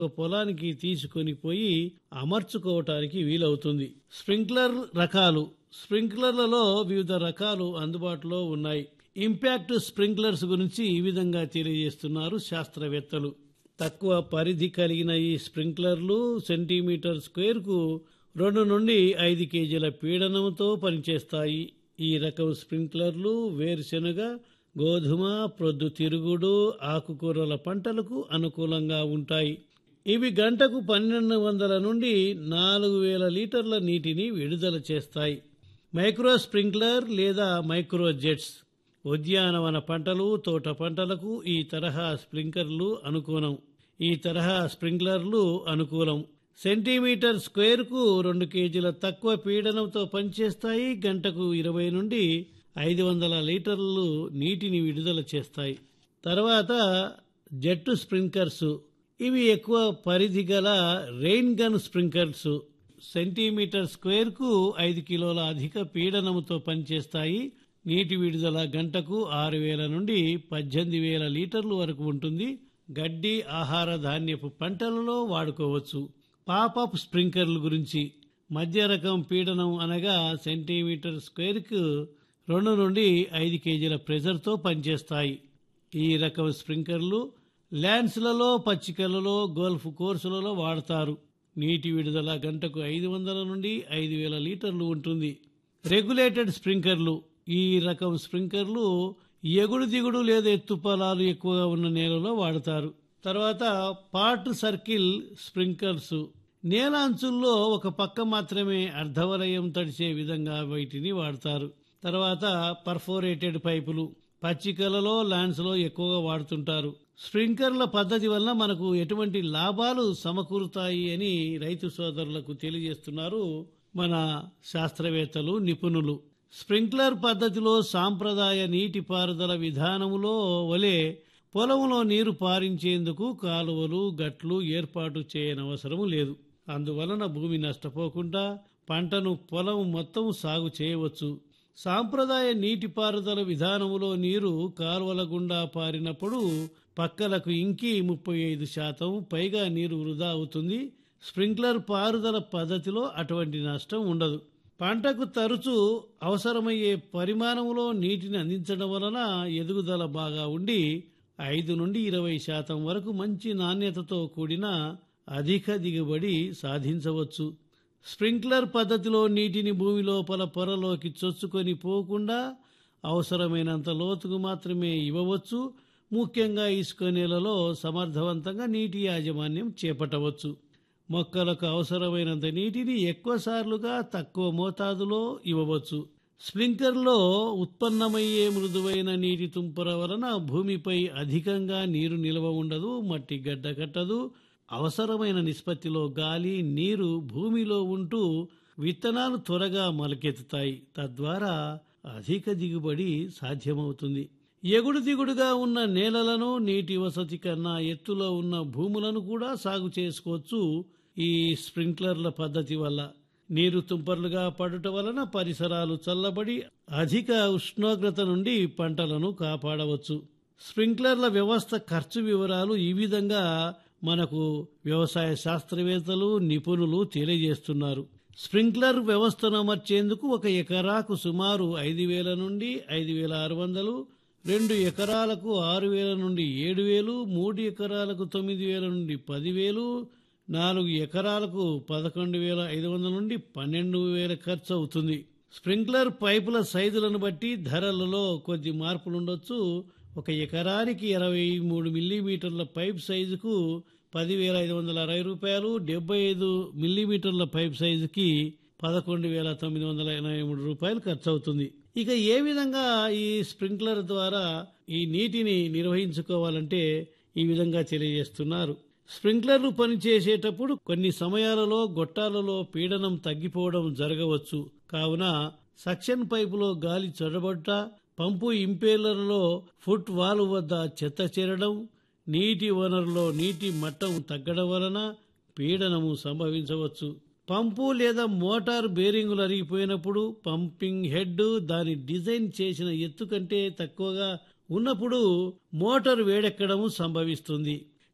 పొలానికి తీసుకొని పోయి అమర్చుకోవటానికి వీలవుతుంది స్ప్రింక్లర్ రకాలు స్ప్రింక్లర్లలో వివిధ రకాలు అందుబాటులో ఉన్నాయి ఇంపాక్ట్ స్ప్రింక్లర్స్ గురించి ఈ విధంగా తెలియజేస్తున్నారు శాస్త్రవేత్తలు తక్కువ పరిధి కలిగిన ఈ స్ప్రింక్లర్లు సెంటీమీటర్ స్క్వేర్కు రెండు నుండి ఐదు కేజీల పీడనంతో పనిచేస్తాయి ఈ రకం స్ప్రింక్లర్లు వేరుశెనగ గోధుమ ప్రొద్దుతిరుగుడు ఆకుకూరల పంటలకు అనుకూలంగా ఉంటాయి ఇవి గంటకు పన్నెండు వందల నుండి నాలుగు వేల లీటర్ల నీటిని విడుదల చేస్తాయి మైక్రో స్ప్రింక్లర్ లేదా మైక్రో జెట్స్ ఉద్యానవన పంటలు తోట పంటలకు ఈ తరహా స్ప్రింక్లర్లు అనుకూలం ఈ తరహా స్ప్రింక్లర్లు అనుకూలం సెంటీమీటర్ స్క్వేర్కు రెండు కేజీల తక్కువ పీడనంతో పనిచేస్తాయి గంటకు ఇరవై నుండి ఐదు వందల లీటర్లు నీటిని విడుదల చేస్తాయి తర్వాత జెట్టు స్ప్రింక్లర్స్ ఇవి ఎక్కువ పరిధి గల రెయిన్ గన్ స్ప్రింక్లర్స్ సెంటీమీటర్ స్క్వేర్కు ఐదు కిలోల అధిక పీడనముతో పనిచేస్తాయి నీటి విడుదల గంటకు ఆరు వేల నుండి పద్దెనిమిది వేల లీటర్లు వరకు ఉంటుంది గడ్డి ఆహార ధాన్యపు పంటలలో వాడుకోవచ్చు పాపప్ స్ప్రింక్లర్ల గురించి మధ్య రకం పీడనం అనగా సెంటీమీటర్ స్క్వేర్కు రెండు నుండి ఐదు కేజీల ప్రెజర్తో పనిచేస్తాయి ఈ రకం స్ప్రింక్లర్లు ల్యాండ్స్లలో పచ్చికలలో గోల్ఫ్ కోర్సులలో వాడతారు నీటి విడుదల గంటకు ఐదు వందల నుండి ఐదు వేల లీటర్లు ఉంటుంది రెగ్యులేటెడ్ స్ప్రింక్లర్లు ఈ రకం స్ప్రింక్లర్లు ఎగుడు దిగుడు లేదా ఎత్తు పొలాలు ఎక్కువగా ఉన్న నేలలో వాడతారు తర్వాత పార్ట్ సర్కిల్ స్ప్రింక్లర్స్ నేల అంచుల్లో ఒక పక్క మాత్రమే అర్ధవలయం తడిచే విధంగా వీటిని వాడతారు తర్వాత పర్ఫోరేటెడ్ పైపులు పచ్చికలలో ల్యాండ్స్లో ఎక్కువగా వాడుతుంటారు స్ప్రింక్లర్ల పద్ధతి వల్ల మనకు ఎటువంటి లాభాలు సమకూరుతాయి అని రైతు సోదరులకు తెలియజేస్తున్నారు మన శాస్త్రవేత్తలు నిపుణులు స్ప్రింక్లర్ పద్ధతిలో సాంప్రదాయ నీటిపారుదల విధానములో వలె పొలంలో నీరు పారించేందుకు కాలువలు గట్లు ఏర్పాటు చేయనవసరం లేదు అందువలన భూమి నష్టపోకుండా పంటను పొలం మొత్తం సాగు చేయవచ్చు సాంప్రదాయ నీటిపారుదల విధానములో నీరు కాలువల గుండా పారినప్పుడు పక్కలకు ఇంకి ముప్పై ఐదు శాతం పైగా నీరు వృధా అవుతుంది స్ప్రింక్లర్ పారుదల పద్ధతిలో అటువంటి నష్టం ఉండదు పంటకు తరచూ అవసరమయ్యే పరిమాణంలో నీటిని అందించడం వలన ఎదుగుదల బాగా ఉండి ఐదు నుండి ఇరవై శాతం వరకు మంచి నాణ్యతతో కూడిన అధిక దిగుబడి సాధించవచ్చు స్ప్రింక్లర్ పద్ధతిలో నీటిని భూమి లోపల పొరలోకి చొచ్చుకొని పోకుండా అవసరమైనంత లోతుకు మాత్రమే ఇవ్వవచ్చు ముఖ్యంగా ఇసుక నేలలో సమర్థవంతంగా నీటి యాజమాన్యం చేపట్టవచ్చు మొక్కలకు అవసరమైనంత నీటిని ఎక్కువ సార్లుగా తక్కువ మోతాదులో ఇవ్వవచ్చు స్ప్రింక్లర్లో ఉత్పన్నమయ్యే మృదువైన నీటి తుంపర వలన భూమిపై అధికంగా నీరు నిల్వ ఉండదు మట్టి గడ్డ కట్టదు అవసరమైన నిష్పత్తిలో గాలి నీరు భూమిలో ఉంటూ విత్తనాలు త్వరగా మొలకెత్తుతాయి తద్వారా అధిక దిగుబడి సాధ్యమవుతుంది ఎగుడు దిగుడుగా ఉన్న నేలలను నీటి వసతి కన్నా ఎత్తులో ఉన్న భూములను కూడా సాగు చేసుకోవచ్చు ఈ స్ప్రింక్లర్ల పద్ధతి వల్ల నీరు తుంపర్లుగా పడుట వలన పరిసరాలు చల్లబడి అధిక ఉష్ణోగ్రత నుండి పంటలను కాపాడవచ్చు స్ప్రింక్లర్ల వ్యవస్థ ఖర్చు వివరాలు ఈ విధంగా మనకు వ్యవసాయ శాస్త్రవేత్తలు నిపుణులు తెలియజేస్తున్నారు స్ప్రింక్లర్ వ్యవస్థను అమర్చేందుకు ఒక ఎకరాకు సుమారు ఐదు వేల నుండి ఐదు వేల ఆరు వందలు రెండు ఎకరాలకు ఆరు వేల నుండి ఏడు వేలు మూడు ఎకరాలకు తొమ్మిది వేల నుండి పదివేలు నాలుగు ఎకరాలకు పదకొండు వేల ఐదు వందల నుండి పన్నెండు వేల ఖర్చు అవుతుంది స్ప్రింక్లర్ పైపుల సైజులను బట్టి ధరలలో కొద్ది మార్పులుండొచ్చు ఒక ఎకరానికి ఇరవై మూడు మిల్లీమీటర్ల పైప్ సైజుకు పదివేల ఐదు వందల అరవై రూపాయలు డెబ్బై ఐదు మిల్లీమీటర్ల పైప్ సైజుకి పదకొండు వేల తొమ్మిది వందల ఎనభై మూడు రూపాయలు ఖర్చు అవుతుంది ఇక ఏ విధంగా ఈ స్ప్రింక్లర్ ద్వారా ఈ నీటిని నిర్వహించుకోవాలంటే ఈ విధంగా తెలియజేస్తున్నారు స్ప్రింక్లర్లు పనిచేసేటప్పుడు కొన్ని సమయాలలో గొట్టాలలో పీడనం తగ్గిపోవడం జరగవచ్చు కావున సక్షన్ పైపులో గాలి చొరబడ్డ పంపు ఇంపేలర్లో ఫుట్ వాల్ వద్ద చెత్త చేరడం నీటి వనరులో నీటి మట్టం తగ్గడం వలన పీడనము సంభవించవచ్చు పంపు లేదా మోటార్ బేరింగులు అరిగిపోయినప్పుడు పంపింగ్ హెడ్ దాని డిజైన్ చేసిన ఎత్తు కంటే తక్కువగా ఉన్నప్పుడు మోటార్ వేడెక్కడము సంభవిస్తుంది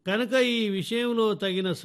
కనుక ఈ విషయంలో తగిన